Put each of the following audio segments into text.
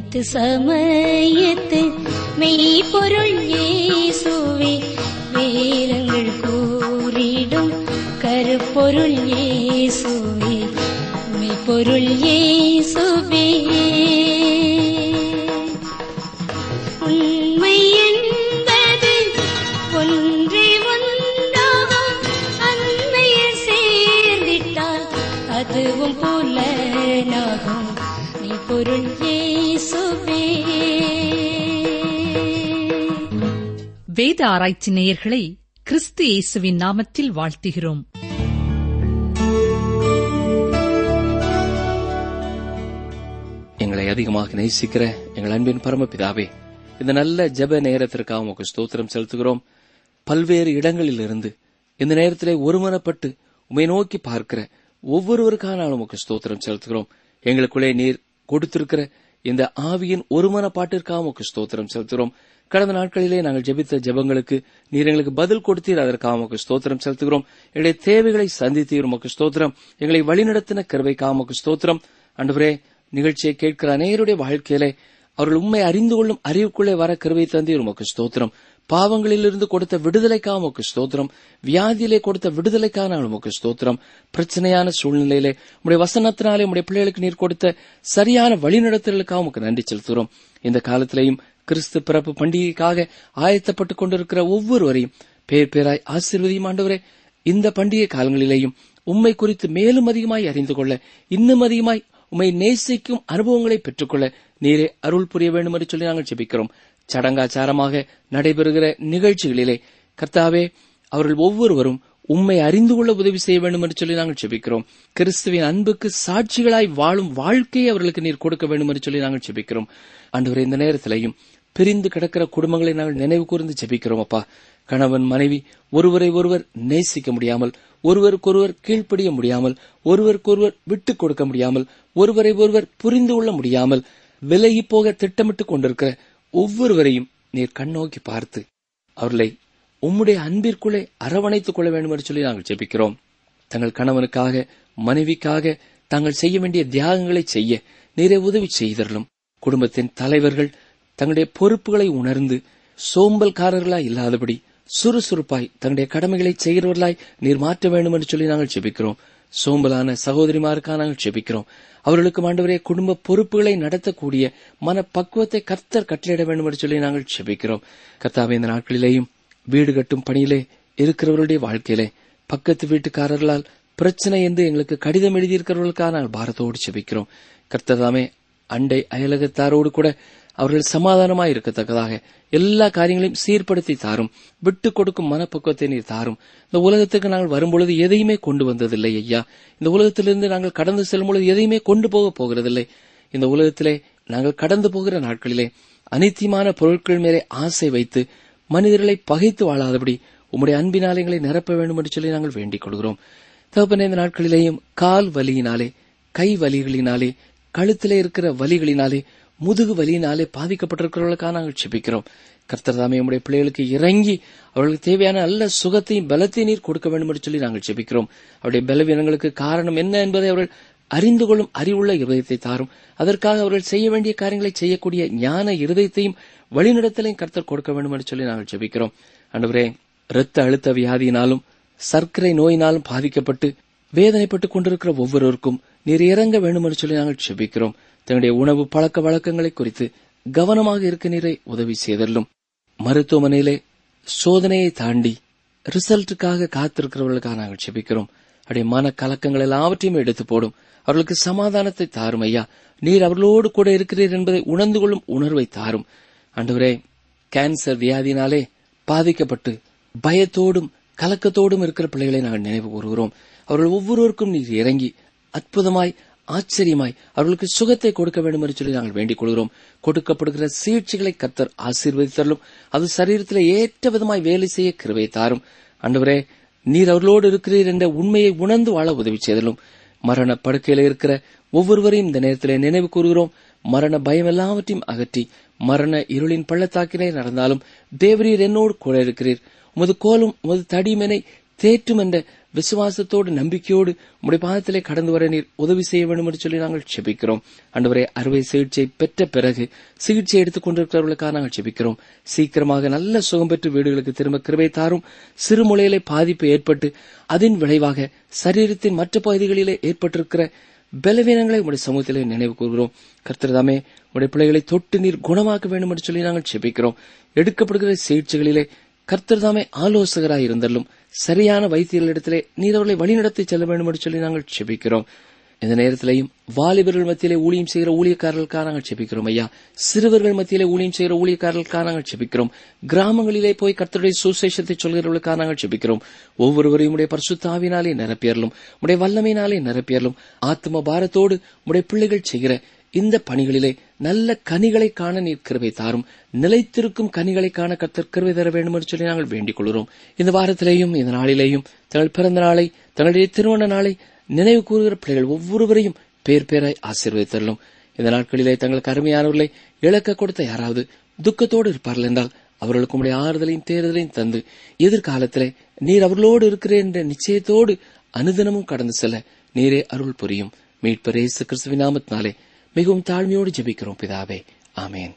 அனைத்து சமயத்து மெய்ப்பொருள் இயேசுவே வேதங்கள் கூறிடும் கருப்பொருள் இயேசுவே மெய்ப்பொருள் இயேசுவே உண்மை என்பது ஒன்றே ஒன்றாகும் அன்மையில் சேர்ந்திட்டால் அதுவும் புலனாகும் மெய்ப்பொருள் இயேசுவே வேத ஆராய்ச்சி நேயர்களை கிறிஸ்து இயேசுவின் நாமத்தில் வாழ்த்துகிறோம் எங்களை அதிகமாக நேசிக்கிற எங்கள் அன்பின் பரமபிதாவே இந்த நல்ல ஜெப நேரத்திற்காக உமக்கு ஸ்தோத்திரம் செலுத்துகிறோம் பல்வேறு இடங்களிலிருந்து இந்த நேரத்திலே ஒருமனப்பட்டு உமை நோக்கி பார்க்கிற ஒவ்வொருவருக்கான நாள் உமக்கு ஸ்தோத்திரம் செலுத்துகிறோம் எங்களுக்குள்ளே நீர் கொடுத்திருக்கிற இந்த ஆவியின் ஒருமனப்பாட்டிற்காக உமக்கு ஸ்தோத்திரம் செலுத்துகிறோம் கடந்த நாட்களிலே நாங்கள் ஜெபித்த ஜெபங்களுக்கு நீர் எங்களுக்கு பதில் கொடுத்தீர் அதற்காக உமக்கு ஸ்தோத்திரம் செலுத்துகிறோம் எங்களுடைய தேவைகளை சந்தித்தீர் உமக்கு ஸ்தோத்திரம் எங்களை வழிநடத்தின கருவைக்காக உமக்கு ஸ்தோத்திரம் அன்றுவரே நிகழ்ச்சியை கேட்கிற அநேருடைய வாழ்க்கையிலே அவர்கள் உண்மை அறிந்து கொள்ளும் அறிவுக்குள்ளே வர கருவை தந்தீர் உமக்கு ஸ்தோத்திரம் பாவங்களிலிருந்து கொடுத்த விடுதலைக்காக உமக்கு ஸ்தோத்திரம் வியாதியிலே கொடுத்த விடுதலைக்காக நாங்கள் உமக்கு ஸ்தோத்திரம் பிரச்சனையான சூழ்நிலையிலே உடைய வசனத்தினாலே உடைய பிள்ளைகளுக்கு நீர் கொடுத்த சரியான வழிநடத்தலுக்காக உமக்கு நன்றி செலுத்துகிறோம் இந்த காலத்திலேயும் கிறிஸ்து பிறப்பு பண்டிகைக்காக ஆயத்தப்பட்டுக் கொண்டிருக்கிற ஒவ்வொருவரையும் பேர் பேராய் ஆசீர்வதியும் ஆண்டவரே இந்த பண்டிகை காலங்களிலேயும் உம்மை குறித்து மேலும் அதிகமாய் அறிந்து கொள்ள இன்னும் அதிகமாய் உம்மை நேசிக்கும் அனுபவங்களை பெற்றுக்கொள்ள நீரே அருள் புரிய வேண்டும் என்று சொல்லி நாங்கள் ஜெபிக்கிறோம் சடங்காச்சாரமாக நடைபெறுகிற நிகழ்ச்சிகளிலே கர்த்தாவே அவர்கள் ஒவ்வொருவரும் உம்மை அறிந்து கொள்ள உதவி செய்ய வேண்டும் என்று சொல்லி நாங்கள் ஜெபிக்கிறோம் கிறிஸ்துவின் அன்புக்கு சாட்சிகளாய் வாழும் வாழ்க்கையை அவர்களுக்கு நீர் கொடுக்க வேண்டும் என்று சொல்லி நாங்கள் ஜெபிக்கிறோம் ஆண்டவரே இந்த நேரத்திலையும் பிரிந்து கிடக்கிற குடும்பங்களை நாங்கள் நினைவு கூர்ந்து ஜெபிக்கிறோம் அப்பா கணவன் மனைவி ஒருவரை ஒருவர் நேசிக்க முடியாமல் ஒருவருக்கொருவர் கீழ்ப்படிய முடியாமல் ஒருவருக்கொருவர் விட்டுக் கொடுக்க முடியாமல் ஒருவரை ஒருவர் புரிந்து கொள்ள முடியாமல் விலகி போக திட்டமிட்டுக் கொண்டிருக்கிற ஒவ்வொருவரையும் நீர் கண்ணோக்கி பார்த்து அவர்களை உம்முடைய அன்பிற்குள்ளே அரவணைத்துக் கொள்ள வேண்டும் என்று சொல்லி நாங்கள் ஜெபிக்கிறோம் தங்கள் கணவனுக்காக மனைவிக்காக தாங்கள் செய்ய வேண்டிய தியாகங்களை செய்ய நீரை உதவி செய்தரலும் குடும்பத்தின் தலைவர்கள் தங்களுடைய பொறுப்புகளை உணர்ந்து சோம்பல்காரர்களாய் இல்லாதபடி சுறுசுறுப்பாய் தங்களுடைய கடமைகளை செய்கிறவர்களாய் நீர் மாற்ற வேண்டும் என்று சொல்லி நாங்கள் ஜெபிக்கிறோம் சோம்பலான சகோதரிமாருக்காக நாங்கள் ஜெபிக்கிறோம் அவர்களுக்கு ஆண்டவரே குடும்ப பொறுப்புகளை நடத்தக்கூடிய மன பக்குவத்தை கர்த்தர் கட்டளையிட வேண்டும் என்று சொல்லி நாங்கள் ஜெபிக்கிறோம் கர்த்தாவே இந்த நாட்களிலேயும் வீடு கட்டும் பணியிலே இருக்கிறவர்களுடைய வாழ்க்கையிலே பக்கத்து வீட்டுக்காரர்களால் பிரச்சனை என்று எங்களுக்கு கடிதம் எழுதியிருக்கிறவர்களுக்காக நாங்கள் பாரத்தோடு செபிக்கிறோம் கர்த்ததாமே அண்டை அயலகத்தாரோடு கூட அவர்கள் சமாதானமாய் இருக்கத்தக்கதாக எல்லா காரியங்களையும் சீர்படுத்தி தாரும் விட்டு கொடுக்கும் மனப்பக்குவத்தை நீர் தாரும் இந்த உலகத்துக்கு நாங்கள் வரும்பொழுது எதையுமே கொண்டு வந்ததில்லை ஐயா இந்த உலகத்திலிருந்து நாங்கள் கடந்து செல்லும் பொழுது எதையுமே கொண்டு போக போகிறதில்லை இந்த உலகத்திலே நாங்கள் கடந்து போகிற நாட்களிலே அனித்தியமான பொருட்கள் மேலே ஆசை வைத்து மனிதர்களை பகைத்து வாழாதபடி உம்முடைய அன்பினால் எங்களை நிரப்ப வேண்டும் என்று சொல்லி நாங்கள் வேண்டிக் கொள்கிறோம் தகப்பனே இந்த நாட்களிலேயும் கால் வலியினாலே கை வலிகளினாலே கழுத்திலே இருக்கிற வலிகளினாலே முதுகு வலியினாலே பாதிக்கப்பட்டிருக்கிறவர்களுக்காக நாங்கள் செபிக்கிறோம் கர்த்தர் தாமே உம்முடைய பிள்ளைகளுக்கு இறங்கி அவர்களுக்கு தேவையான நல்ல சுகத்தையும் பலத்தையும் நீர் கொடுக்க வேண்டும் என்று சொல்லி நாங்கள் செபிக்கிறோம் அவருடைய பலவீனங்களுக்கு காரணம் என்ன என்பதை அவர்கள் அறிந்து கொள்ளும் அறிவுள்ள இருதயத்தை தாரும் அதற்காக அவர்கள் செய்ய வேண்டிய காரியங்களை செய்யக்கூடிய ஞான இருதயத்தையும் வழிநடத்தலையும் கர்த்தர் கொடுக்க வேண்டும் என்று சொல்லி நாங்கள் ஜெபிக்கிறோம் அன்றுவரே இரத்த அழுத்த வியாதியினாலும் சர்க்கரை நோயினாலும் பாதிக்கப்பட்டு வேதனைப்பட்டுக் கொண்டிருக்கிற ஒவ்வொருவருக்கும் நீர் இறங்க வேண்டும் என்று சொல்லி நாங்கள் ஜெபிக்கிறோம் தன்னுடைய உணவு பழக்க வழக்கங்களை குறித்து கவனமாக இருக்க நீரை உதவி செய்தல்லும் மருத்துவமனையிலே சோதனையை தாண்டி ரிசல்ட்டுக்காக காத்திருக்கிறவர்களுக்காக நாங்கள் ஜெபிக்கிறோம் அப்படியே மன கலக்கங்கள் எல்லாவற்றையும் எடுத்து போடும் அவர்களுக்கு சமாதானத்தை தாரும் ஐயா நீர் அவர்களோடு கூட இருக்கிறீர் என்பதை உணர்ந்து கொள்ளும் உணர்வை தாரும் ஆண்டவரே கேன்சர் வியாதினாலே பாதிக்கப்பட்டு பயத்தோடும் கலக்கத்தோடும் இருக்கிற பிள்ளைகளை நாங்கள் நினைவு கூறுகிறோம் அவர்கள் ஒவ்வொருவருக்கும் நீர் இறங்கி அற்புதமாய் ஆச்சரியமாய் அவர்களுக்கு சுகத்தை கொடுக்க வேண்டும் என்று சொல்லி நாங்கள் வேண்டிக் கொள்கிறோம் கொடுக்கப்படுகிற சிகிச்சைகளை கத்தர் ஆசீர்வதித்தரலும் அது சரீரத்தில் ஏற்ற விதமாய் வேலை செய்ய கிருவை தாரும் ஆண்டவரே நீர் அவர்களோடு இருக்கிறீர் என்ற உண்மையை உணர்ந்து வாழ உதவி செய்தலும் மரண படுக்கையில இருக்கிற ஒவ்வொருவரையும் இந்த நேரத்திலே நினைவு கூறுகிறோம் மரண பயம் எல்லாவற்றையும் அகற்றி மரண இருளின் பள்ளத்தாக்கிலே நடந்தாலும் தேவரீர் என்னோடு கூட இருக்கிறீர் உமது கோலும் உமது தடிமனை தேற்றும் என்ற விசுவாசத்தோடு நம்பிக்கையோடு உடைய பாதத்திலே கடந்து வர நீர் உதவி செய்ய வேண்டும் என்று சொல்லி நாங்கள் செபிக்கிறோம் அன்றுவரே அறுவை சிகிச்சை பெற்ற பிறகு சிகிச்சை எடுத்துக் கொண்டிருக்கிறவர்களுக்காக நாங்கள் செபிக்கிறோம் சீக்கிரமாக நல்ல சுகம் பெற்று வீடுகளுக்கு திரும்ப கிருபை தாரும் சிறுமுலையிலே பாதிப்பு ஏற்பட்டு அதன் விளைவாக சரீரத்தின் மற்ற பகுதிகளிலே ஏற்பட்டிருக்கிற பலவீனங்களை உடைய சமூகத்திலே நினைவு கூறுகிறோம் கர்த்தர்தாமே உடைய பிள்ளைகளை தொட்டு நீர் குணமாக்க வேண்டும் என்று சொல்லி நாங்கள் செபிக்கிறோம் எடுக்கப்படுகிற சிகிச்சைகளிலே கர்த்தர்தாமே ஆலோசகராய் இருந்தலும் சரியான வைத்தியர்களிடத்திலே நீர் அவர்களை வழிநடத்தி செல்ல வேண்டும் என்று சொல்லி நாங்கள் செபிக்கிறோம் இந்த நேரத்திலேயும் வாலிபர்கள் மத்தியிலே ஊழியம் செய்கிற ஊழியக்காரர்களுக்காக நாங்கள் செபிக்கிறோம் ஐயா சிறுவர்கள் மத்தியிலே ஊழியம் செய்கிற ஊழியக்காரர்களுக்காக நாங்கள் செபிக்கிறோம் கிராமங்களிலே போய் கர்த்தருடைய சுசேஷத்தை சொல்கிறவர்களுக்காக நாங்கள் செபிக்கிறோம் ஒவ்வொருவரையும் உடைய பரிசுத்தாவினாலே நிரப்பியறலும் உடைய வல்லமையினாலே நிரப்பியறலும் ஆத்ம பாரத்தோடு உடைய பிள்ளைகள் செய்கிற இந்த பணிகளிலே நல்ல கனிகளை காண நீர் கிருபை தாரும் நிலைத்திருக்கும் கனிகளை காண கர்த்தர் கிருபை தர வேண்டும் என்று சொல்லி நாங்கள் வேண்டிக் கொள்கிறோம் இந்த வாரத்திலேயும் இந்த நாளிலேயும் தங்கள் பிறந்த நாளை தங்களுடைய திருமண நாளை நினைவு கூறுகிற பிள்ளைகள் ஒவ்வொருவரையும் பேர் பேராய் ஆசீர்வதித்தரலும் இந்த நாட்களிலே தங்களுக்கு அருமையானவர்களை இழக்க கொடுத்த யாராவது துக்கத்தோடு இருப்பார்கள் என்றால் அவர்களுக்கு உடைய ஆறுதலையும் தேர்தலையும் தந்து எதிர்காலத்திலே நீர் அவர்களோடு இருக்கிறேன் என்ற நிச்சயத்தோடு அனுதினமும் கடந்து செல்ல நீரே அருள் புரியும் மீட்பர் இயேசு கிறிஸ்துவின் நாமத்தினாலே மிகவும் தாழ்மையோடு ஜெபிக்கிறோம் பிதாவே ஆமேன்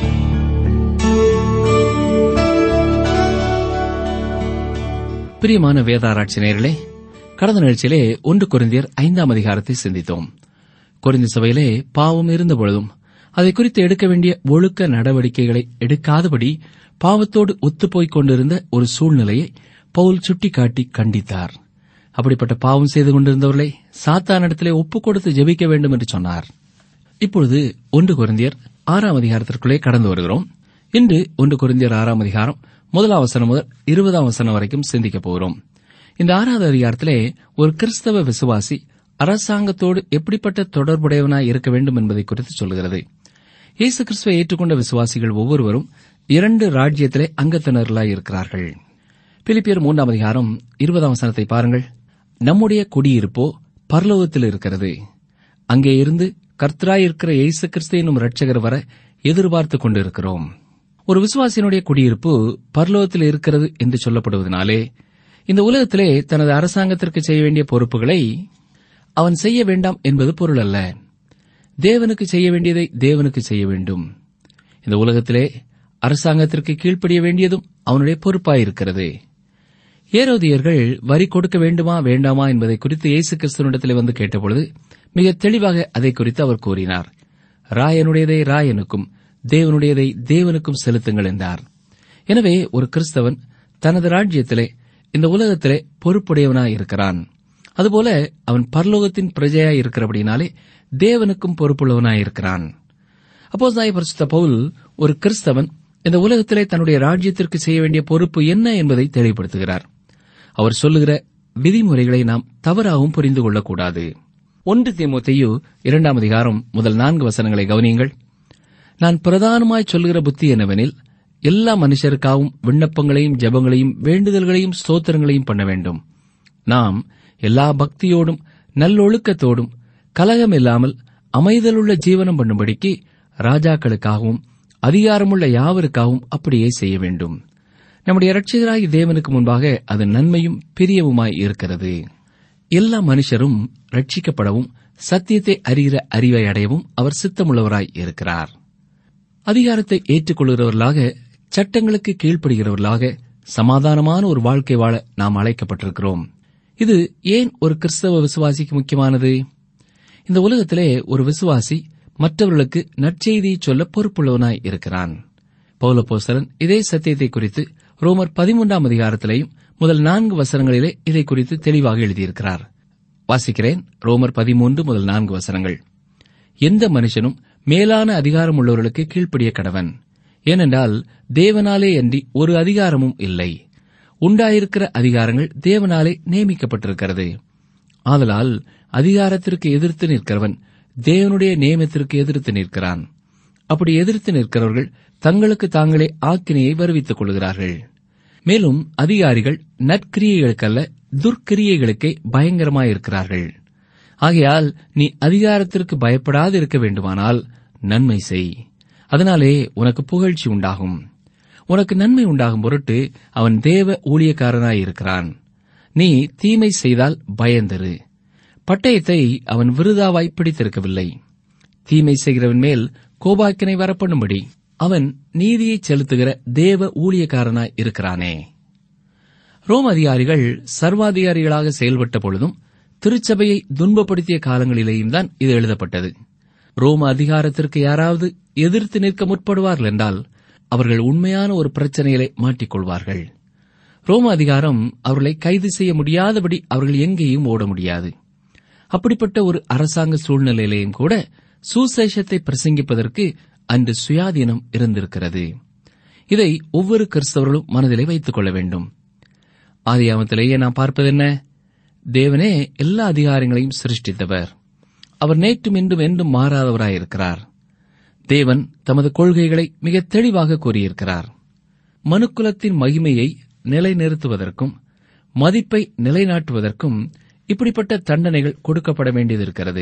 பிரியமான வேதாராய்ச்சி நேர்களே கடந்த நிகழ்ச்சியிலே ஒன்று கொரிந்தியர் ஐந்தாம் அதிகாரத்தை சிந்தித்தோம் கொரிந்தி சபையிலே பாவம் இருந்த பொழுதும் அதை குறித்து எடுக்க வேண்டிய ஒழுக்க நடவடிக்கைகளை எடுக்காதபடி பாவத்தோடு ஒத்துப்போய்க் கொண்டிருந்த ஒரு சூழ்நிலையை பவுல் சுட்டிக்காட்டி கண்டித்தார் அப்படிப்பட்ட பாவம் செய்து கொண்டிருந்தவர்களை சாத்தானிடத்திலே ஒப்புக் கொடுத்து ஜெபிக்க வேண்டும் என்று சொன்னார் இப்பொழுது ஒன்று கொரிந்தியர் ஆறாம் அதிகாரத்திற்குள்ளே கடந்து வருகிறோம் இன்று ஒன்று கொரிந்தியர் ஆறாம் அதிகாரம் முதலாம் வசனம் முதல் இருபதாம் வசனம் வரைக்கும் சிந்திக்கப் போகிறோம் இந்த ஆறாவது அதிகாரத்திலே ஒரு கிறிஸ்தவ விசுவாசி அரசாங்கத்தோடு எப்படிப்பட்ட தொடர்புடையவனாய் இருக்க வேண்டும் என்பதை குறித்து சொல்கிறது இயேசு கிறிஸ்துவை ஏற்றுக்கொண்ட விசுவாசிகள் ஒவ்வொருவரும் இரண்டு ராஜ்யத்திலே அங்கத்தினர்களாய் இருக்கிறார்கள் பிலிப்பியர் மூன்றாம் அதிகாரம் இருபதாம் வசனத்தை பாருங்கள் நம்முடைய குடியிருப்போ பரலோகத்தில் இருக்கிறது அங்கே இருந்து கர்த்தராயிருக்கிற இயேசு கிறிஸ்து என்னும் இரட்சகர் வர எதிர்பார்த்துக் கொண்டிருக்கிறோம் ஒரு விசுவாசியினுடைய குடியிருப்பு பரலோகத்தில் இருக்கிறது என்று சொல்லப்படுவதனாலே இந்த உலகத்திலே தனது அரசாங்கத்திற்கு செய்ய வேண்டிய பொறுப்புகளை அவன் செய்ய வேண்டாம் என்பது பொருள் அல்ல தேவனுக்கு செய்ய வேண்டியதை தேவனுக்கு செய்ய வேண்டும் இந்த உலகத்திலே அரசாங்கத்திற்கு கீழ்ப்படிய வேண்டியதும் அவனுடைய பொறுப்பாயிருக்கிறது ஏரோதியர்கள் வரி கொடுக்க வேண்டுமா வேண்டாமா என்பதை குறித்து இயேசு கிறிஸ்துவனிடத்திலே வந்து கேட்டபொழுது மிக தெளிவாக அதை குறித்து அவர் கூறினார் ராயனுடையதை ராயனுக்கும் தேவனுடையதை தேவனுக்கும் செலுத்துங்கள் என்றார் எனவே ஒரு கிறிஸ்தவன் தனது ராஜ்யத்திலே இந்த உலகத்திலே பொறுப்புடையவனாய் இருக்கிறான் அதுபோல அவன் பரலோகத்தின் பிரஜையாய் இருக்கிறபடினாலே தேவனுக்கும் பொறுப்புள்ளவனாய் இருக்கிறான் அப்போ பரிசுத்த பவுல் ஒரு கிறிஸ்தவன் இந்த உலகத்திலே தன்னுடைய ராஜ்யத்திற்கு செய்ய வேண்டிய பொறுப்பு என்ன என்பதை தெளிவுபடுத்துகிறார் அவர் சொல்லுகிற விதிமுறைகளை நாம் தவறாகவும் புரிந்து கொள்ளக்கூடாது ஒன்று தீமோத்தேயு இரண்டாம் அதிகாரம் முதல் நான்கு வசனங்களை கவனியுங்கள் நான் பிரதானமாய் சொல்லுகிற புத்தி என்னவெனில் எல்லா மனுஷருக்காகவும் விண்ணப்பங்களையும் ஜெபங்களையும் வேண்டுதல்களையும் ஸ்தோத்திரங்களையும் பண்ண வேண்டும் நாம் எல்லா பக்தியோடும் நல்லொழுக்கத்தோடும் கலகம் இல்லாமல் அமைதலுள்ள ஜீவனம் பண்ணும்படிக்கு ராஜாக்களுக்காகவும் அதிகாரமுள்ள யாவருக்காகவும் அப்படியே செய்ய வேண்டும் நம்முடைய இரட்சகராகி தேவனுக்கு முன்பாக அது நன்மையும் பிரியவுமாய் இருக்கிறது எல்லா மனுஷரும் ரட்சிக்கப்படவும் சத்தியத்தை அறிகிற அறிவை அடையவும் அவர் சித்தமுள்ளவராய் இருக்கிறார் அதிகாரத்தை ஏற்றுக்கொள்கிறவர்களாக சட்டங்களுக்கு கீழ்ப்படுகிறவர்களாக சமாதானமான ஒரு வாழ்க்கை வாழ நாம் அழைக்கப்பட்டிருக்கிறோம் இது ஏன் ஒரு கிறிஸ்தவ விசுவாசிக்கு முக்கியமானது இந்த உலகத்திலே ஒரு விசுவாசி மற்றவர்களுக்கு நற்செய்தியை சொல்ல பொறுப்புள்ளவனாய் இருக்கிறான் பௌலபோசரன் இதே சத்தியத்தை குறித்து ரோமர் பதிமூன்றாம் அதிகாரத்திலேயும் முதல் நான்கு வசனங்களிலே இதை குறித்து தெளிவாக எழுதியிருக்கிறார் வாசிக்கிறேன் ரோமர் பதிமூன்று முதல் நான்கு வசனங்கள் எந்த மனுஷனும் மேலான அதிகாரம் உள்ளவர்களுக்கு கீழ்ப்படிய கடவன் ஏனென்றால் தேவனாலே அன்றி ஒரு அதிகாரமும் இல்லை உண்டாயிருக்கிற அதிகாரங்கள் தேவனாலே நியமிக்கப்பட்டிருக்கிறது ஆதலால் அதிகாரத்திற்கு எதிர்த்து நிற்கிறவன் தேவனுடைய நியமத்திற்கு எதிர்த்து நிற்கிறான் அப்படி எதிர்த்து நிற்கிறவர்கள் தங்களுக்கு தாங்களே ஆக்கினையை வருவித்துக் கொள்கிறார்கள் மேலும் அதிகாரிகள் நற்கிரியைகளுக்கல்ல துர்க்கிரியைகளுக்கே பயங்கரமாயிருக்கிறார்கள் ஆகையால் நீ அதிகாரத்திற்கு பயப்படாது இருக்க வேண்டுமானால் நன்மை செய் அதனாலே உனக்கு புகழ்ச்சி உண்டாகும் உனக்கு நன்மை உண்டாகும் பொருட்டு அவன் தேவ ஊழியக்காரனாயிருக்கிறான் நீ தீமை செய்தால் பயந்திரு பட்டயத்தை அவன் விருதாவாய் பிடித்திருக்கவில்லை தீமை செய்கிறவன் மேல் கோபாக்கினை வரப்பண்ணும்படி அவன் நீதியை செலுத்துகிற தேவ ஊழியக்காரனாய் இருக்கிறானே ரோம் அதிகாரிகள் சர்வாதிகாரிகளாக செயல்பட்ட பொழுதும் திருச்சபையை துன்பப்படுத்திய காலங்களிலேயும் தான் இது எழுதப்பட்டது ரோம அதிகாரத்திற்கு யாராவது எதிர்த்து நிற்க முற்படுவார்கள் என்றால் அவர்கள் உண்மையான ஒரு பிரச்சனையிலே மாட்டிக்கொள்வார்கள் ரோம அதிகாரம் அவர்களை கைது செய்ய முடியாதபடி அவர்கள் எங்கேயும் ஓட முடியாது அப்படிப்பட்ட ஒரு அரசாங்க சூழ்நிலையிலேயும் கூட சுசேஷத்தை பிரசங்கிப்பதற்கு அன்று சுயாதீனம் இருந்திருக்கிறது இதை ஒவ்வொரு கிறிஸ்தவர்களும் மனதிலே வைத்துக் கொள்ள வேண்டும் ஆதியாமத்திலேயே நாம் பார்ப்பது என்ன தேவனே எல்லா அதிகாரங்களையும் சிருஷ்டித்தவர் அவர் நேற்றும் இன்றும் என்றும் மாறாதவராயிருக்கிறார் தேவன் தமது கொள்கைகளை மிக தெளிவாக கூறியிருக்கிறார் மனுக்குலத்தின் மகிமையை நிலைநிறுத்துவதற்கும் மதிப்பை நிலைநாட்டுவதற்கும் இப்படிப்பட்ட தண்டனைகள் கொடுக்கப்பட வேண்டியதிருக்கிறது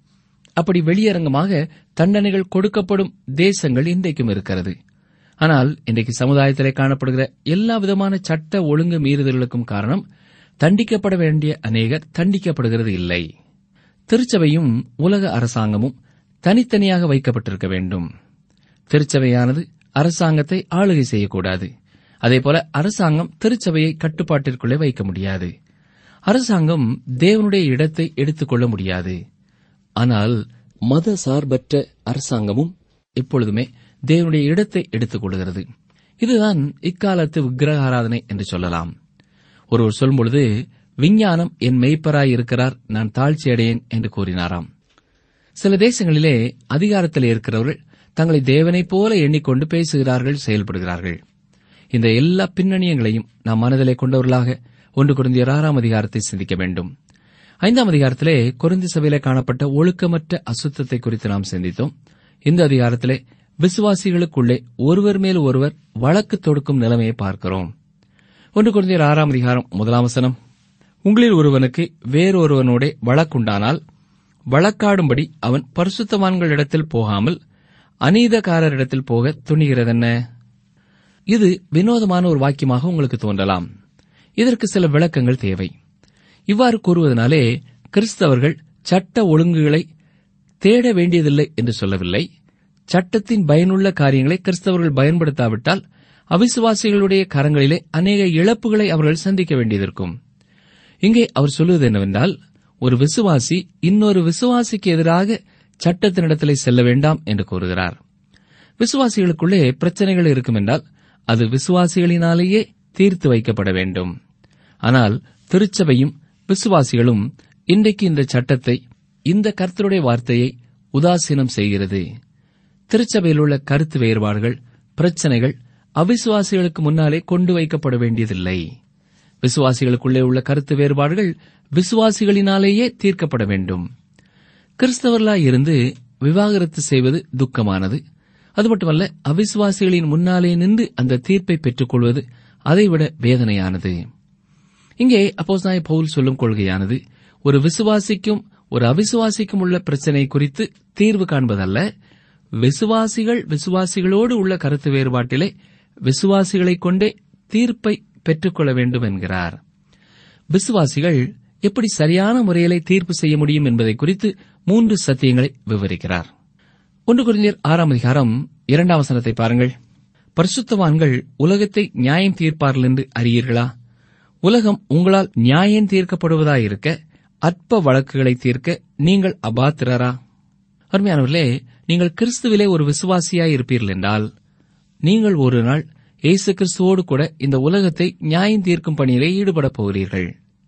அப்படி வெளியரங்கமாக தண்டனைகள் கொடுக்கப்படும் தேசங்கள் இன்றைக்கும் இருக்கிறது ஆனால் இன்றைக்கு சமுதாயத்திலே காணப்படுகிற எல்லா விதமான சட்ட ஒழுங்கு மீறுதல்களுக்கும் காரணம் தண்டிக்கப்பட வேண்டிய அநேகர் தண்டிக்கப்படுகிறது இல்லை திருச்சபையும் உலக அரசாங்கமும் தனித்தனியாக வைக்கப்பட்டிருக்க வேண்டும் திருச்சபையானது அரசாங்கத்தை ஆளுகை செய்யக்கூடாது அதேபோல அரசாங்கம் திருச்சபையை கட்டுப்பாட்டிற்குள்ளே வைக்க முடியாது அரசாங்கம் தேவனுடைய இடத்தை எடுத்துக்கொள்ள முடியாது ஆனால் மத சார்பற்ற அரசாங்கமும் எப்பொழுதுமே தேவனுடைய இடத்தை எடுத்துக் கொள்கிறது இதுதான் இக்காலத்து விக்கிரக ஆராதனை என்று சொல்லலாம் ஒருவர் சொல்லும்பொழுது விஞ்ஞானம் என் மெய்ப்பராய் இருக்கிறார் நான் தாழ்ச்சியடையேன் என்று கூறினாராம் சில தேசங்களிலே அதிகாரத்தில் இருக்கிறவர்கள் தங்களை தேவனைப் போல எண்ணிக்கொண்டு பேசுகிறார்கள் செயல்படுகிறார்கள் இந்த எல்லா பின்னணியங்களையும் நாம் மனதிலே கொண்டவர்களாக ஒன்று குருந்தியர் ஆறாம் அதிகாரத்தை சிந்திக்க வேண்டும் ஐந்தாம் அதிகாரத்திலே குருந்தி சபையிலே காணப்பட்ட ஒழுக்கமற்ற அசுத்தத்தை குறித்து நாம் சிந்தித்தோம் இந்த அதிகாரத்திலே விசுவாசிகளுக்குள்ளே ஒருவர் மேல் ஒருவர் வழக்கு தொடுக்கும் நிலைமையை பார்க்கிறோம் ஒன்று குருந்தியர் ஆறாம் அதிகாரம் முதலாம் வசனம் உங்களில் ஒருவனுக்கு வேறொருவனோட வழக்குண்டானால் வழக்காடும்படி அவன் பரிசுத்தவான்களிடத்தில் போகாமல் அநீதக்காரரிடத்தில் போக துணிகிறதென்ன இது வினோதமான ஒரு வாக்கியமாக உங்களுக்கு தோன்றலாம் இதற்கு சில விளக்கங்கள் தேவை இவ்வாறு கூறுவதனாலே கிறிஸ்தவர்கள் சட்ட ஒழுங்குகளை தேட வேண்டியதில்லை என்று சொல்லவில்லை சட்டத்தின் பயனுள்ள காரியங்களை கிறிஸ்தவர்கள் பயன்படுத்தாவிட்டால் அவிசுவாசிகளுடைய கரங்களிலே அநேக இழப்புகளை அவர்கள் சந்திக்க வேண்டியதிருக்கும் இங்கே அவர் சொல்லுவது என்னவென்றால் ஒரு விசுவாசி இன்னொரு விசுவாசிக்கு எதிராக சட்டத்தினிடத்திலே செல்ல வேண்டாம் என்று கூறுகிறார் விசுவாசிகளுக்குள்ளே பிரச்சனைகள் இருக்கும் என்றால் அது விசுவாசிகளினாலேயே தீர்த்து வைக்கப்பட வேண்டும் ஆனால் திருச்சபையும் விசுவாசிகளும் இன்றைக்கு இந்த சட்டத்தை இந்த கர்த்தருடைய வார்த்தையை உதாசீனம் செய்கிறது திருச்சபையில் உள்ள கருத்து வேறுபாடுகள் பிரச்சனைகள் அவிசுவாசிகளுக்கு முன்னாலே கொண்டு வைக்கப்பட வேண்டியதில்லை விசுவாசிகளுக்குள்ளே உள்ள கருத்து வேறுபாடுகள் விசுவாசிகளினாலேயே தீர்க்கப்பட வேண்டும் கிறிஸ்தவர்களாய் இருந்து விவாகரத்து செய்வது துக்கமானது அது மட்டுமல்ல அவிசுவாசிகளின் முன்னாலே நின்று அந்த தீர்ப்பை பெற்றுக் கொள்வது அதைவிட வேதனையானது இங்கே அப்போஸ்தாய பவுல் சொல்லும் கொள்கையானது ஒரு விசுவாசிக்கும் ஒரு அவிசுவாசிக்கும் உள்ள பிரச்சனை குறித்து தீர்வு காண்பதல்ல விசுவாசிகள் விசுவாசிகளோடு உள்ள கருத்து வேறுபாட்டிலே விசுவாசிகளைக் கொண்டே தீர்ப்பை பெற்றுக்கொள்ள வேண்டும் என்கிறார் விசுவாசிகள் எப்படி சரியான முறையிலே தீர்ப்பு செய்ய முடியும் என்பதை குறித்து மூன்று சத்தியங்களை விவரிக்கிறார் ஒன்று குறிஞர் ஆறாம் அதிகாரம் இரண்டாம் வசனத்தை பாருங்கள் பரிசுத்தவான்கள் உலகத்தை நியாயம் தீர்ப்பார்கள் என்று அறியீர்களா உலகம் உங்களால் நியாயம் தீர்க்கப்படுவதாயிருக்க அற்ப வழக்குகளை தீர்க்க நீங்கள் அபாத்திரரா அருமையானவர்களே நீங்கள் கிறிஸ்துவிலே ஒரு விசுவாசியாய் இருப்பீர்கள் என்றால் நீங்கள் ஒரு நாள் இயேசு கிறிஸ்துவோடு கூட இந்த உலகத்தை நியாயம் தீர்க்கும் பணியிலே ஈடுபடப் போகிறீர்கள்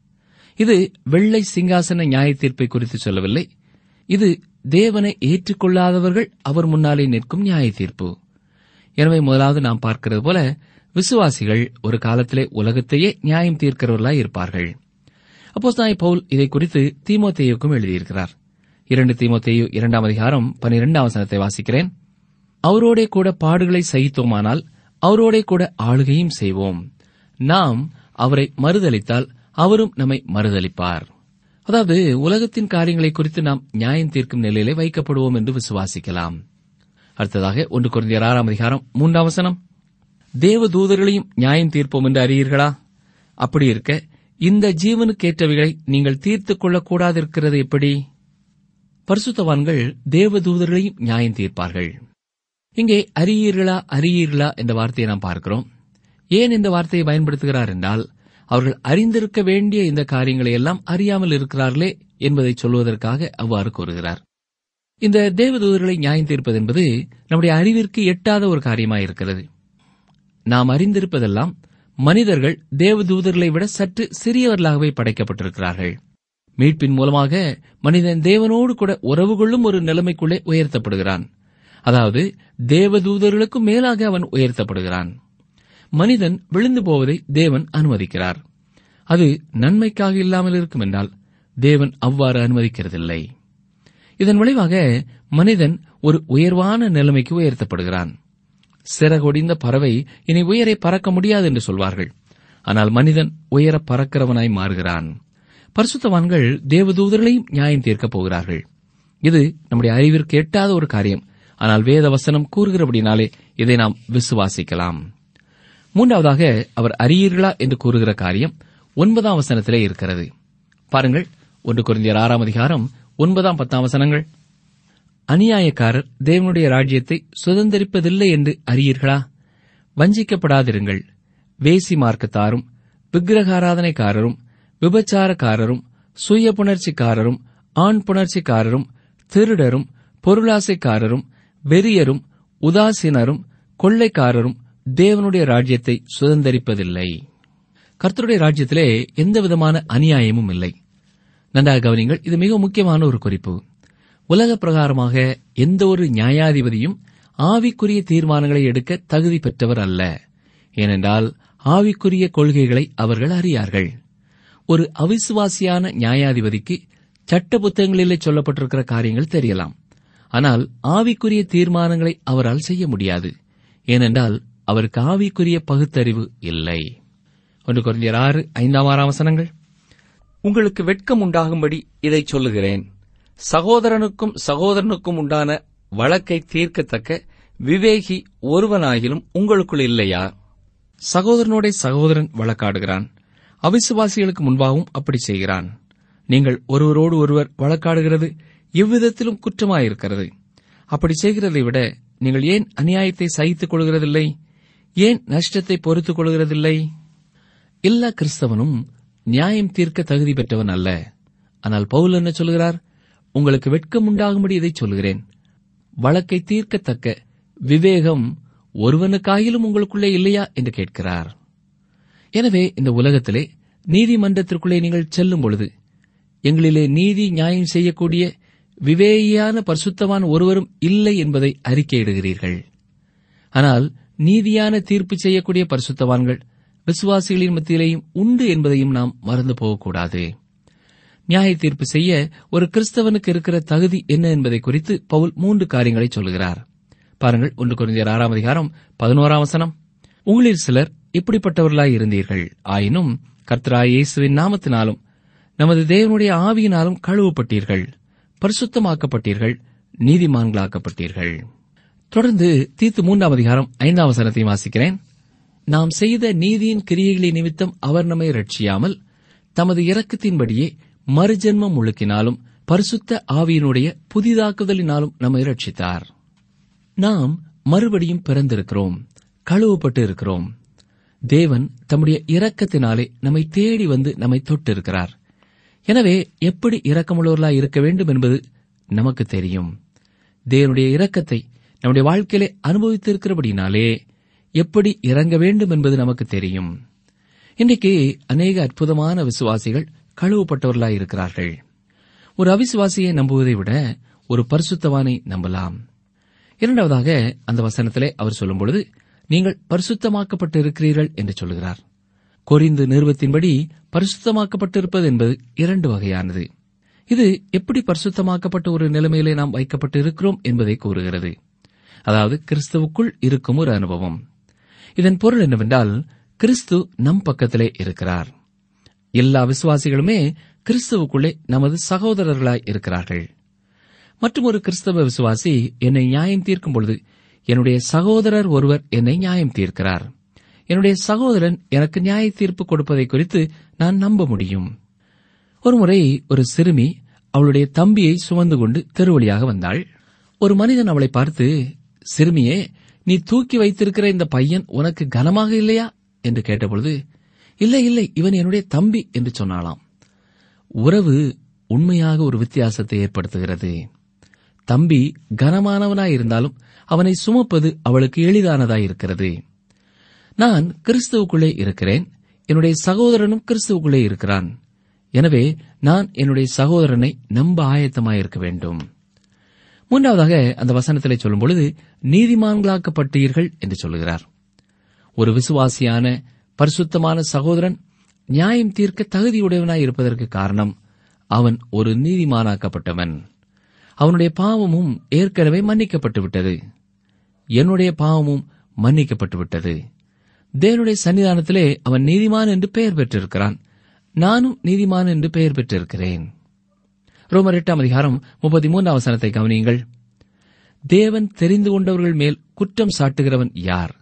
இது வெள்ளை சிங்காசன நியாய தீர்ப்பை குறித்து சொல்லவில்லை இது தேவனை ஏற்றுக்கொள்ளாதவர்கள் அவர் முன்னாலே நிற்கும் நியாய தீர்ப்பு எனவே முதலாவது நாம் பார்க்கிறது போல விசுவாசிகள் ஒரு காலத்திலே உலகத்தையே நியாயம் தீர்க்கிறவர்களாய் இருப்பார்கள் அப்போஸ்தாய் பவுல் இதை குறித்து தீமோத்தேயுக்கும் எழுதியிருக்கிறார் இரண்டு தீமோத்தேயு இரண்டாம் அதிகாரம் பனிரெண்டாம் வசனத்தை வாசிக்கிறேன் அவரோடே கூட பாடுகளை சகித்தோமானால் அவரோடே கூட ஆளுகையும் செய்வோம் நாம் அவரை மறுதலித்தால் அவரும் நம்மை மறுதலிப்பார் அதாவது உலகத்தின் காரியங்களை குறித்து நாம் நியாயம் தீர்க்கும் நிலையிலே வைக்கப்படுவோம் என்று விசுவாசிக்கலாம் அடுத்ததாக ஒன்று குறைந்த ஆறாம் அதிகாரம் மூன்றாம் வசனம் தேவ தூதர்களையும் நியாயம் தீர்ப்போம் என்று அறியீர்களா அப்படி இருக்க இந்த ஜீவனுக்கேற்றவைகளை நீங்கள் தீர்த்துக் கொள்ளக்கூடாதிருக்கிறது எப்படி பரிசுத்தவான்கள் தேவதூதர்களையும் நியாயம் தீர்ப்பார்கள் இங்கே அறியீர்களா அறியீர்களா என்ற வார்த்தையை நாம் பார்க்கிறோம் ஏன் இந்த வார்த்தையை பயன்படுத்துகிறார் என்றால் அவர்கள் அறிந்திருக்க வேண்டிய இந்த காரியங்களை எல்லாம் அறியாமல் இருக்கிறார்களே என்பதை சொல்வதற்காக அவ்வாறு கூறுகிறார் இந்த தேவதூதர்களை நியாயம் தீர்ப்பது என்பது நம்முடைய அறிவிற்கு எட்டாத ஒரு காரியமாயிருக்கிறது நாம் அறிந்திருப்பதெல்லாம் மனிதர்கள் தேவதூதர்களை விட சற்று சிறியவர்களாகவே படைக்கப்பட்டிருக்கிறார்கள் மீட்பின் மூலமாக மனிதன் தேவனோடு கூட உறவு கொள்ளும் ஒரு நிலைமைக்குள்ளே உயர்த்தப்படுகிறான் அதாவது தேவதூதர்களுக்கும் மேலாக அவன் உயர்த்தப்படுகிறான் மனிதன் விழுந்து போவதை தேவன் அனுமதிக்கிறார் அது நன்மைக்காக இல்லாமல் இருக்கும் என்றால் தேவன் அவ்வாறு அனுமதிக்கிறதில்லை இதன் விளைவாக மனிதன் ஒரு உயர்வான நிலைமைக்கு உயர்த்தப்படுகிறான் சிறகொடிந்த பறவை இனி உயரை பறக்க முடியாது என்று சொல்வார்கள் ஆனால் மனிதன் உயர பறக்கிறவனாய் மாறுகிறான் பரிசுத்தவான்கள் தேவதூதர்களையும் நியாயம் தீர்க்கப் போகிறார்கள் இது நம்முடைய அறிவிற்கு எட்டாத ஒரு காரியம் ஆனால் வேத வசனம் கூறுகிறபடினாலே இதை நாம் விசுவாசிக்கலாம் மூன்றாவதாக அவர் அறியீர்களா என்று கூறுகிற காரியம் ஒன்பதாம் வசனத்திலே இருக்கிறது பாருங்கள் ஒன்று குறைந்தியர் ஆறாம் அதிகாரம் ஒன்பதாம் பத்தாம் வசனங்கள் அநியாயக்காரர் தேவனுடைய ராஜ்யத்தை சுதந்திரிப்பதில்லை என்று அறியீர்களா வஞ்சிக்கப்படாதிருங்கள் வேசி மார்க்கத்தாரும் விக்கிரகாராதனைக்காரரும் விபச்சாரக்காரரும் சுய புணர்ச்சிக்காரரும் ஆண் புணர்ச்சிக்காரரும் திருடரும் பொருளாசைக்காரரும் வெறியரும் உதாசீனரும் கொள்ளைக்காரரும் தேவனுடைய ராஜ்யத்தை சுதந்திரிப்பதில்லை கர்த்தருடைய ராஜ்யத்திலே எந்த விதமான அநியாயமும் இல்லை நன்றாக கவனிங்கள் இது மிக முக்கியமான ஒரு குறிப்பு உலக பிரகாரமாக எந்த ஒரு நியாயாதிபதியும் ஆவிக்குரிய தீர்மானங்களை எடுக்க தகுதி பெற்றவர் அல்ல ஏனென்றால் ஆவிக்குரிய கொள்கைகளை அவர்கள் அறியார்கள் ஒரு அவிசுவாசியான நியாயாதிபதிக்கு சட்ட புத்தகங்களிலே சொல்லப்பட்டிருக்கிற காரியங்கள் தெரியலாம் ஆனால் ஆவிக்குரிய தீர்மானங்களை அவரால் செய்ய முடியாது ஏனென்றால் அவருக்கு ஆவிக்குரிய பகுத்தறிவு இல்லை ஒன்று குறைஞ்சர் ஆறு ஐந்தாம் ஆறாம் வசனங்கள் உங்களுக்கு வெட்கம் உண்டாகும்படி இதை சொல்லுகிறேன் சகோதரனுக்கும் சகோதரனுக்கும் உண்டான வழக்கை தீர்க்கத்தக்க விவேகி ஒருவனாகிலும் உங்களுக்குள் இல்லையா சகோதரனோட சகோதரன் வழக்காடுகிறான் அவிசுவாசிகளுக்கு முன்பாகவும் அப்படி செய்கிறான் நீங்கள் ஒருவரோடு ஒருவர் வழக்காடுகிறது எவ்விதத்திலும் குற்றமாயிருக்கிறது அப்படி செய்கிறதை விட நீங்கள் ஏன் அநியாயத்தை சகித்துக் கொள்கிறதில்லை ஏன் நஷ்டத்தை பொறுத்துக் கொள்கிறதில்லை எல்லா கிறிஸ்தவனும் நியாயம் தீர்க்க தகுதி பெற்றவன் அல்ல ஆனால் பவுல் என்ன சொல்கிறார் உங்களுக்கு வெட்கம் உண்டாகும்படி இதை சொல்கிறேன் வழக்கை தீர்க்கத்தக்க விவேகம் ஒருவனுக்காயிலும் உங்களுக்குள்ளே இல்லையா என்று கேட்கிறார் எனவே இந்த உலகத்திலே நீதிமன்றத்திற்குள்ளே நீங்கள் செல்லும் பொழுது எங்களிலே நீதி நியாயம் செய்யக்கூடிய விவேகியான பரிசுத்தமான ஒருவரும் இல்லை என்பதை அறிக்கையிடுகிறீர்கள் ஆனால் நீதியான தீர்ப்பு செய்யக்கூடிய பரிசுத்தவான்கள் விசுவாசிகளின் மத்தியிலேயும் உண்டு என்பதையும் நாம் மறந்து போகக்கூடாது நியாய தீர்ப்பு செய்ய ஒரு கிறிஸ்தவனுக்கு இருக்கிற தகுதி என்ன என்பதை குறித்து பவுல் மூன்று காரியங்களை சொல்கிறார் பாருங்கள் ஒன்று குறைந்தர் ஆறாம் அதிகாரம் பதினோராம் வசனம் உங்களில் சிலர் இப்படிப்பட்டவர்களாய் இருந்தீர்கள் ஆயினும் கர்த்தராய் இயேசுவின் நாமத்தினாலும் நமது தேவனுடைய ஆவியினாலும் கழுவப்பட்டீர்கள் பரிசுத்தமாக்கப்பட்டீர்கள் நீதிமான்களாக்கப்பட்டீர்கள் தொடர்ந்து தீத்து மூன்றாம் அதிகாரம் ஐந்தாம் வசனத்தை வாசிக்கிறேன் நாம் செய்த நீதியின் கிரியைகளை நிமித்தம் அவர் நம்மை ரட்சியாமல் தமது இரக்கத்தின்படியே மறுஜென்மம் முழுக்கினாலும் பரிசுத்த ஆவியினுடைய புதிதாக்குதலினாலும் நம்மை ரட்சித்தார் நாம் மறுபடியும் பிறந்திருக்கிறோம் கழுவப்பட்டு இருக்கிறோம் தேவன் தம்முடைய இரக்கத்தினாலே நம்மை தேடி வந்து நம்மை தொட்டிருக்கிறார் எனவே எப்படி இரக்கமுள்ளவர்களாய் இருக்க வேண்டும் என்பது நமக்கு தெரியும் தேவனுடைய இரக்கத்தை நம்முடைய வாழ்க்கையிலே அனுபவித்திருக்கிறபடினாலே எப்படி இறங்க வேண்டும் என்பது நமக்கு தெரியும் இன்றைக்கு அநேக அற்புதமான விசுவாசிகள் கழுவப்பட்டவர்களாய் இருக்கிறார்கள் ஒரு அவிசுவாசியை நம்புவதை விட ஒரு பரிசுத்தவானை நம்பலாம் இரண்டாவதாக அந்த வசனத்திலே அவர் சொல்லும் பொழுது நீங்கள் பரிசுத்தமாக்கப்பட்டு இருக்கிறீர்கள் என்று சொல்கிறார் கொரிந்து நிறுவத்தின்படி பரிசுத்தமாக்கப்பட்டிருப்பது என்பது இரண்டு வகையானது இது எப்படி பரிசுத்தமாக்கப்பட்ட ஒரு நிலைமையிலே நாம் வைக்கப்பட்டு இருக்கிறோம் என்பதை கூறுகிறது அதாவது கிறிஸ்துவுக்குள் இருக்கும் ஒரு அனுபவம் இதன் பொருள் என்னவென்றால் கிறிஸ்து நம் பக்கத்திலே இருக்கிறார் எல்லா விசுவாசிகளுமே கிறிஸ்துவுக்குள்ளே நமது சகோதரர்களாய் இருக்கிறார்கள் மற்றும் ஒரு கிறிஸ்தவ விசுவாசி என்னை நியாயம் தீர்க்கும் பொழுது என்னுடைய சகோதரர் ஒருவர் என்னை நியாயம் தீர்க்கிறார் என்னுடைய சகோதரன் எனக்கு நியாய தீர்ப்பு கொடுப்பதை குறித்து நான் நம்ப முடியும் ஒருமுறை ஒரு சிறுமி அவளுடைய தம்பியை சுமந்து கொண்டு தெருவழியாக வந்தாள் ஒரு மனிதன் அவளை பார்த்து சிறுமியே நீ தூக்கி வைத்திருக்கிற இந்த பையன் உனக்கு கனமாக இல்லையா என்று கேட்டபொழுது இல்லை இல்லை இவன் என்னுடைய தம்பி என்று சொன்னாளாம் உறவு உண்மையாக ஒரு வித்தியாசத்தை ஏற்படுத்துகிறது தம்பி கனமானவனாயிருந்தாலும் அவனை சுமப்பது அவளுக்கு எளிதானதாயிருக்கிறது நான் கிறிஸ்துவுக்குள்ளே இருக்கிறேன் என்னுடைய சகோதரனும் கிறிஸ்துவுக்குள்ளே இருக்கிறான் எனவே நான் என்னுடைய சகோதரனை நம்ப ஆயத்தமாயிருக்க வேண்டும் மூன்றாவதாக அந்த வசனத்திலே சொல்லும் பொழுது நீதிமான்களாக்கப்பட்டீர்கள் என்று சொல்லுகிறார் ஒரு விசுவாசியான பரிசுத்தமான சகோதரன் நியாயம் தீர்க்க தகுதியுடையவனாய் இருப்பதற்கு காரணம் அவன் ஒரு நீதிமானாக்கப்பட்டவன் அவனுடைய பாவமும் ஏற்கனவே மன்னிக்கப்பட்டு விட்டது என்னுடைய பாவமும் மன்னிக்கப்பட்டு விட்டது தேவனுடைய சன்னிதானத்திலே அவன் நீதிமான் என்று பெயர் பெற்றிருக்கிறான் நானும் நீதிமான் என்று பெயர் பெற்றிருக்கிறேன் ரோமர் எட்டாம் அதிகாரம் முப்பத்தி மூன்றாம் வசனத்தை கவனியுங்கள் தேவன் தெரிந்து கொண்டவர்கள் மேல் குற்றம் சாட்டுகிறவன் யார்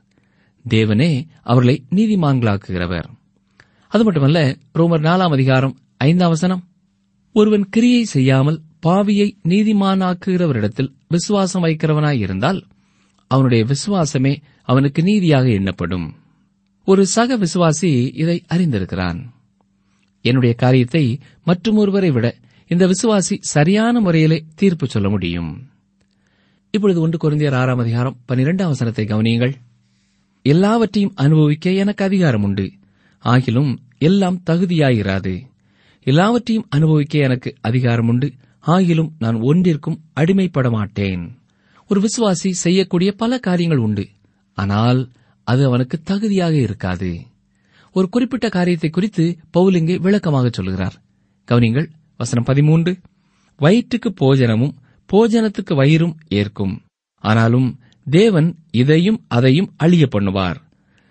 தேவனே அவர்களை நீதிமான்களாக்குகிறவர் அது மட்டுமல்ல ரோமர் நாலாம் அதிகாரம் ஐந்தாம் வசனம் ஒருவன் கிரியை செய்யாமல் பாவியை நீதிமானாக்குகிறவரிடத்தில் விசுவாசம் வைக்கிறவனாய் இருந்தால் அவனுடைய விசுவாசமே அவனுக்கு நீதியாக எண்ணப்படும் ஒரு சக விசுவாசி இதை அறிந்திருக்கிறான் என்னுடைய காரியத்தை மற்றும் ஒருவரை விட இந்த விசுவாசி சரியான முறையிலே தீர்ப்பு சொல்ல முடியும் இப்பொழுது ஒன்று குறைந்தியர் ஆறாம் அதிகாரம் பனிரெண்டாம் வசனத்தை கவனியுங்கள் எல்லாவற்றையும் அனுபவிக்க எனக்கு அதிகாரம் உண்டு ஆகிலும் எல்லாம் தகுதியாயிராது எல்லாவற்றையும் அனுபவிக்க எனக்கு அதிகாரம் உண்டு ஆகிலும் நான் ஒன்றிற்கும் அடிமைப்பட மாட்டேன் ஒரு விசுவாசி செய்யக்கூடிய பல காரியங்கள் உண்டு ஆனால் அது அவனுக்கு தகுதியாக இருக்காது ஒரு குறிப்பிட்ட காரியத்தை குறித்து பவுல் இங்கே விளக்கமாக சொல்கிறார் கவனிங்கள் வசனம் பதிமூன்று வயிற்றுக்கு போஜனமும் போஜனத்துக்கு வயிறும் ஏற்கும் ஆனாலும் தேவன் இதையும் அதையும் அழிய பண்ணுவார்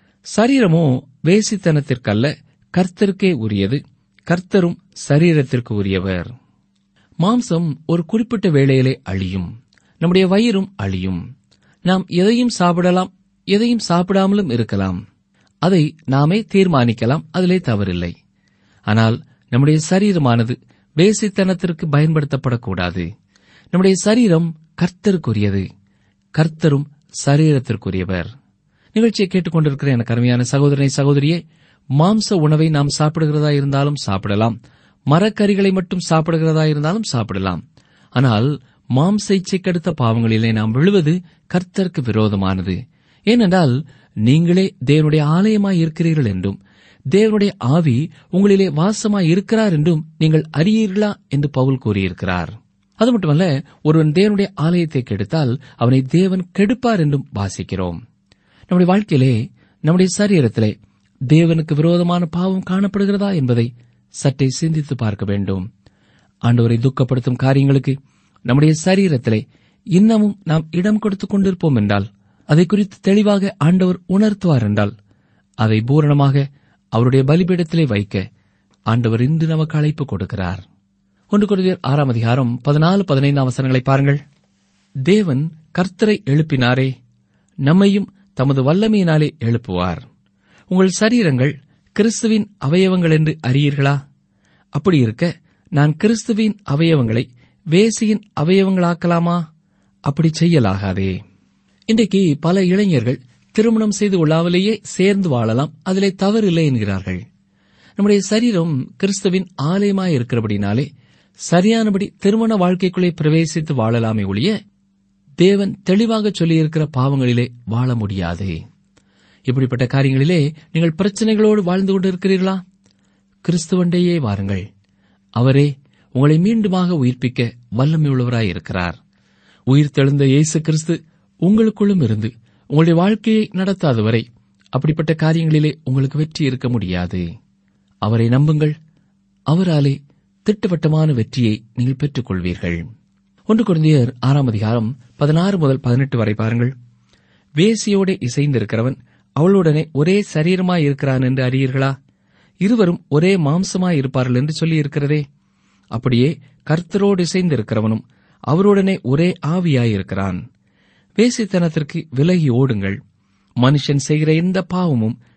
சரீரமோ வேசித்தனத்திற்கல்ல கர்த்தருக்கே உரியது கர்த்தரும் சரீரத்திற்கு உரியவர் மாம்சம் ஒரு குறிப்பிட்ட வேளையிலே அழியும் நம்முடைய வயிறும் அழியும் நாம் எதையும் சாப்பிடலாம் எதையும் சாப்பிடாமலும் இருக்கலாம் அதை நாமே தீர்மானிக்கலாம் அதிலே தவறில்லை ஆனால் நம்முடைய சரீரமானது வேசித்தனத்திற்கு பயன்படுத்தப்படக்கூடாது நம்முடைய சரீரம் கர்த்தருக்குரியது கர்த்தரும் சரீரத்திற்குரியவர் நிகழ்ச்சியை கேட்டுக்கொண்டிருக்கிற எனக்கு அருமையான சகோதரனை சகோதரியே மாம்ச உணவை நாம் சாப்பிடுகிறதா இருந்தாலும் சாப்பிடலாம் மரக்கறிகளை மட்டும் சாப்பிடுகிறதா இருந்தாலும் சாப்பிடலாம் ஆனால் மாம்ச இச்சைக்கடுத்த பாவங்களிலே நாம் விழுவது கர்த்தருக்கு விரோதமானது ஏனென்றால் நீங்களே தேவனுடைய ஆலயமாய் இருக்கிறீர்கள் என்றும் தேவனுடைய ஆவி உங்களிலே வாசமாய் இருக்கிறார் என்றும் நீங்கள் அறியீர்களா என்று பவுல் கூறியிருக்கிறார் அது மட்டுமல்ல ஒருவன் தேவனுடைய ஆலயத்தை கெடுத்தால் அவனை தேவன் கெடுப்பார் என்றும் வாசிக்கிறோம் நம்முடைய வாழ்க்கையிலே நம்முடைய சரீரத்திலே தேவனுக்கு விரோதமான பாவம் காணப்படுகிறதா என்பதை சற்றே சிந்தித்து பார்க்க வேண்டும் ஆண்டவரை துக்கப்படுத்தும் காரியங்களுக்கு நம்முடைய சரீரத்திலே இன்னமும் நாம் இடம் கொடுத்துக் கொண்டிருப்போம் என்றால் அதை குறித்து தெளிவாக ஆண்டவர் உணர்த்துவார் என்றால் அதை பூரணமாக அவருடைய பலிபீடத்திலே வைக்க ஆண்டவர் இன்று நமக்கு அழைப்பு கொடுக்கிறார் ஒன்று குருதியர் ஆறாம் அதிகாரம் பதினாலு பதினைந்தாம் வசனங்களை பாருங்கள் தேவன் கர்த்தரை எழுப்பினாரே நம்மையும் தமது வல்லமையினாலே எழுப்புவார் உங்கள் சரீரங்கள் கிறிஸ்துவின் அவயவங்கள் என்று அறியீர்களா அப்படி இருக்க நான் கிறிஸ்துவின் அவயவங்களை வேசியின் அவயவங்களாக்கலாமா அப்படி செய்யலாகாதே இன்றைக்கு பல இளைஞர்கள் திருமணம் செய்து கொள்ளாமலேயே சேர்ந்து வாழலாம் அதிலே தவறில்லை என்கிறார்கள் நம்முடைய சரீரம் கிறிஸ்துவின் ஆலயமாய் இருக்கிறபடினாலே சரியானபடி திருமண வாழ்க்கைக்குள்ளே பிரவேசித்து வாழலாமே ஒழிய தேவன் தெளிவாக சொல்லியிருக்கிற பாவங்களிலே வாழ முடியாது இப்படிப்பட்ட காரியங்களிலே நீங்கள் பிரச்சனைகளோடு வாழ்ந்து கொண்டிருக்கிறீர்களா கிறிஸ்துவண்டையே வாருங்கள் அவரே உங்களை மீண்டுமாக உயிர்ப்பிக்க வல்லமையுள்ளவராய் இருக்கிறார் உயிர் தெழுந்த இயேசு கிறிஸ்து உங்களுக்குள்ளும் இருந்து உங்களுடைய வாழ்க்கையை நடத்தாதவரை அப்படிப்பட்ட காரியங்களிலே உங்களுக்கு வெற்றி இருக்க முடியாது அவரை நம்புங்கள் அவராலே திட்டவட்டமான வெற்றியை நீங்கள் பெற்றுக் கொள்வீர்கள் ஒன்று குழந்தையர் ஆறாம் அதிகாரம் பதினாறு முதல் பதினெட்டு வரை பாருங்கள் வேசியோட இசைந்திருக்கிறவன் அவளுடனே ஒரே சரீரமாய் இருக்கிறான் என்று அறியீர்களா இருவரும் ஒரே மாம்சமாய் இருப்பார்கள் என்று சொல்லியிருக்கிறதே அப்படியே கர்த்தரோடு இசைந்திருக்கிறவனும் அவருடனே ஒரே ஆவியாயிருக்கிறான் வேசித்தனத்திற்கு விலகி ஓடுங்கள் மனுஷன் செய்கிற எந்த பாவமும்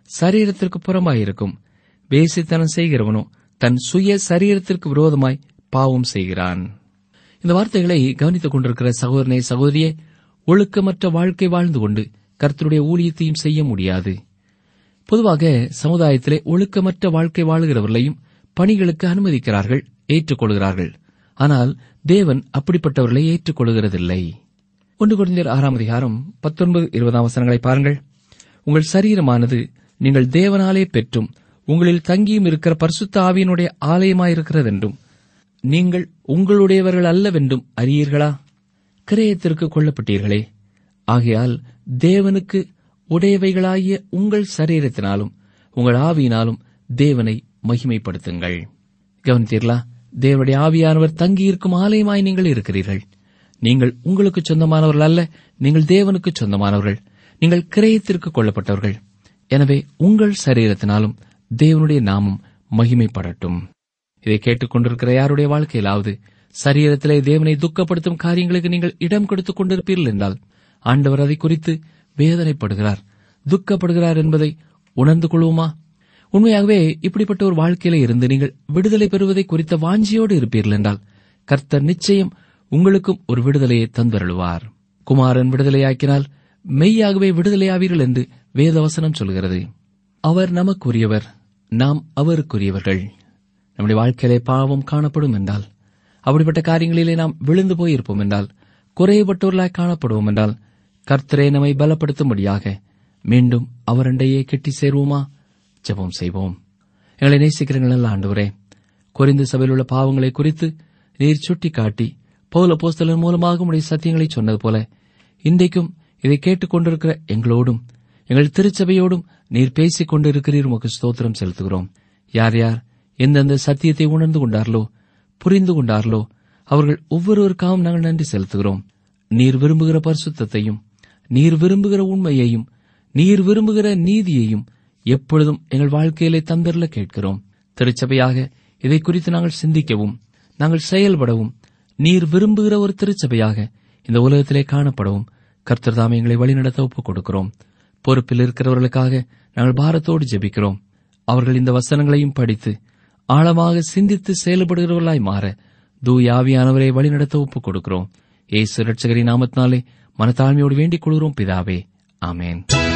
சரீரத்திற்கு புறம்பாயிருக்கும் வேசித்தனம் செய்கிறவனோ தன் சுய சரீரத்திற்கு விரோதமாய் பாவம் செய்கிறான் இந்த வார்த்தைகளை கவனித்துக் கொண்டிருக்கிற சகோதரனே சகோதரியே ஒழுக்கமற்ற வாழ்க்கை வாழ்ந்து கொண்டு கர்த்தருடைய ஊழியத்தையும் செய்ய முடியாது பொதுவாக சமுதாயத்திலே ஒழுக்கமற்ற வாழ்க்கை வாழுகிறவர்களையும் பணிகளுக்கு அனுமதிக்கிறார்கள் ஏற்றுக்கொள்கிறார்கள் ஆனால் தேவன் அப்படிப்பட்டவர்களை ஏற்றுக்கொள்கிறதில்லை ஒன்று குறைந்தர் ஆறாம் அதிகாரம் பத்தொன்பது இருபதாம் வசனங்களை பாருங்கள் உங்கள் சரீரமானது நீங்கள் தேவனாலே பெற்றும் உங்களில் தங்கியும் இருக்கிற பரிசுத்த ஆவியினுடைய ஆலயமாயிருக்கிறதென்றும் நீங்கள் உங்களுடையவர்கள் அல்லவென்றும் அறியீர்களா கிரயத்திற்கு கொல்லப்பட்டீர்களே ஆகையால் தேவனுக்கு உடையவைகளாகிய உங்கள் சரீரத்தினாலும் உங்கள் ஆவியினாலும் தேவனை மகிமைப்படுத்துங்கள் கவனித்தீர்களா தேவனுடைய ஆவியானவர் தங்கியிருக்கும் ஆலயமாய் நீங்கள் இருக்கிறீர்கள் நீங்கள் உங்களுக்கு சொந்தமானவர்கள் அல்ல நீங்கள் தேவனுக்கு சொந்தமானவர்கள் நீங்கள் கிரயத்திற்கு கொள்ளப்பட்டவர்கள் எனவே உங்கள் சரீரத்தினாலும் தேவனுடைய நாமம் மகிமைப்படட்டும் இதை கேட்டுக்கொண்டிருக்கிற யாருடைய வாழ்க்கையிலாவது சரீரத்திலே தேவனை துக்கப்படுத்தும் காரியங்களுக்கு நீங்கள் இடம் கொடுத்துக் கொண்டிருப்பீர்கள் என்றால் ஆண்டவர் அதை குறித்து வேதனைப்படுகிறார் துக்கப்படுகிறார் என்பதை உணர்ந்து கொள்வோமா உண்மையாகவே இப்படிப்பட்ட ஒரு வாழ்க்கையில இருந்து நீங்கள் விடுதலை பெறுவதை குறித்த வாஞ்சியோடு இருப்பீர்கள் என்றால் கர்த்தர் நிச்சயம் உங்களுக்கும் ஒரு விடுதலையை தந்தருளுவார் குமாரன் விடுதலையாக்கினால் மெய்யாகவே விடுதலையாவீர்கள் என்று வேதவசனம் சொல்கிறது அவர் நமக்குரியவர் நாம் அவருக்குரியவர்கள் நம்முடைய வாழ்க்கையிலே பாவம் காணப்படும் என்றால் அப்படிப்பட்ட காரியங்களிலே நாம் விழுந்து போயிருப்போம் என்றால் குறையப்பட்டவர்களாய் காணப்படுவோம் என்றால் கர்த்தரே நம்மை பலப்படுத்தும்படியாக மீண்டும் அவரண்டையே கெட்டி சேர்வோமா ஜெபம் செய்வோம் எங்களை நேசிக்கிறீர்கள் நல்ல ஆண்டவரே குறைந்த சபையில் உள்ள பாவங்களை குறித்து நீர் சுட்டிக்காட்டி பௌல போஸ்தலன் மூலமாக உடைய சத்தியங்களை சொன்னது போல இன்றைக்கும் இதை கேட்டுக்கொண்டிருக்கிற எங்களோடும் எங்கள் திருச்சபையோடும் நீர் பேசிக் கொண்டிருக்கிறீர் உமக்கு ஸ்தோத்திரம் செலுத்துகிறோம் யார் யார் எந்தெந்த சத்தியத்தை உணர்ந்து கொண்டார்களோ புரிந்து கொண்டார்களோ அவர்கள் ஒவ்வொருவருக்காகவும் நாங்கள் நன்றி செலுத்துகிறோம் நீர் விரும்புகிற பரிசுத்தத்தையும் நீர் விரும்புகிற உண்மையையும் நீர் விரும்புகிற நீதியையும் எப்பொழுதும் எங்கள் வாழ்க்கையிலே தந்தரல கேட்கிறோம் திருச்சபையாக இதை குறித்து நாங்கள் சிந்திக்கவும் நாங்கள் செயல்படவும் நீர் விரும்புகிற ஒரு திருச்சபையாக இந்த உலகத்திலே காணப்படவும் கர்த்தர் தாமே எங்களை வழிநடத்த ஒப்புக் கொடுக்கிறோம் பொறுப்பில் இருக்கிறவர்களுக்காக நாங்கள் பாரத்தோடு ஜெபிக்கிறோம் அவர்கள் இந்த வசனங்களையும் படித்து ஆழமாக சிந்தித்து செயல்படுகிறவர்களாய் மாற தூயாவியானவரை வழிநடத்த ஒப்புக் கொடுக்கிறோம் ஏசு ரட்சகரின் நாமத்தினாலே மனத்தாழ்மையோடு வேண்டிக் கொள்கிறோம் பிதாவே ஆமேன்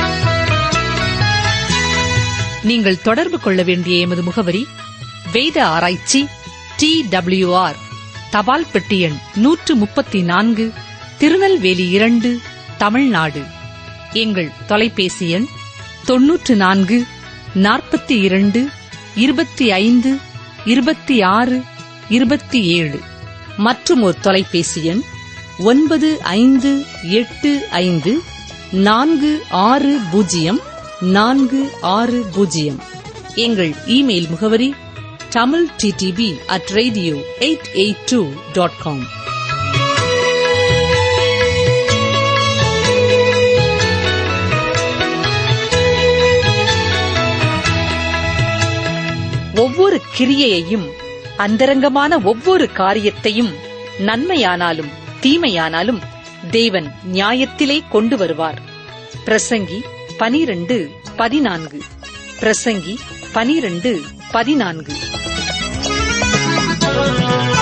நீங்கள் தொடர்பு கொள்ள வேண்டிய எமது முகவரி வேத ஆராய்ச்சி டி ஆர் தபால் பெட்டி எண் நூற்று முப்பத்தி நான்கு திருநெல்வேலி இரண்டு தமிழ்நாடு எங்கள் தொலைபேசி எண் தொன்னூற்று நான்கு நாற்பத்தி இரண்டு இருபத்தி ஐந்து இருபத்தி ஆறு இருபத்தி ஏழு மற்றும் ஒரு தொலைபேசி எண் ஒன்பது ஐந்து எட்டு ஐந்து நான்கு ஆறு பூஜ்ஜியம் நான்கு ஆறு பூஜ்ஜியம் எங்கள் இமெயில் முகவரி Tamil TTP at radio eight eight two dot com ஒவ்வொரு கிரியையையும் அந்தரங்கமான ஒவ்வொரு காரியத்தையும் நன்மையானாலும் தீமையானாலும் தேவன் நியாயத்திலே கொண்டு வருவார் பிரசங்கி பனிரெண்டு பதினான்கு பிரசங்கி பனிரெண்டு பதினான்கு